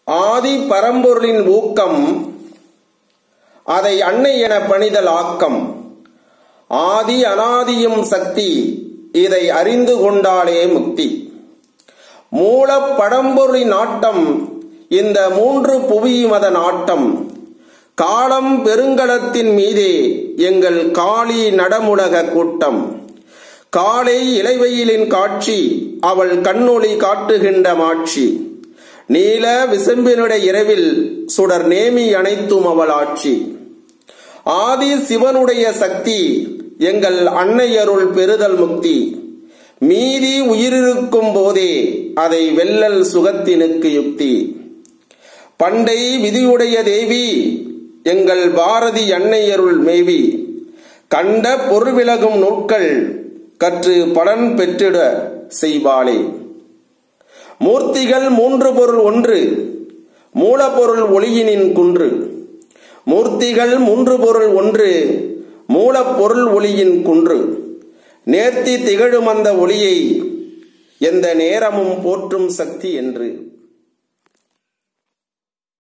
ஆதி பரம்பொருளின் ஊக்கம் அதை அன்னை என பணிதல் ஆக்கம் ஆதி அனாதியும் சக்தி இதை அறிந்து கொண்டாலே முக்தி மூல பழம்பொருளின் நாட்டம் இந்த மூன்று புவி மத நாட்டம் காலம் பெருங்கலத்தின் மீதே எங்கள் காளி நடமுலக கூட்டம் காலை இளைவெயிலின் காட்சி அவள் கண்ணொளி காட்டுகின்ற மாட்சி நீல விசம்பினுடைய இரவில் சுடர் நேமி அனைத்தும் அவள் ஆட்சி ஆதி சிவனுடைய சக்தி எங்கள் அன்னையருள் பெறுதல் முக்தி மீதி உயிரிருக்கும் போதே அதை வெல்லல் சுகத்தினுக்கு யுக்தி பண்டை விதியுடைய தேவி எங்கள் பாரதி அன்னையருள் மேவி கண்ட பொருவிலகும் நூட்கள் கற்று பலன் பெற்றிட செய்வாளே மூர்த்திகள் மூன்று பொருள் ஒன்று மூலப்பொருள் ஒளியினின் குன்று மூர்த்திகள் மூன்று பொருள் ஒன்று மூலப்பொருள் ஒளியின் குன்று நேர்த்தி திகழும் அந்த ஒளியை எந்த நேரமும் போற்றும் சக்தி என்று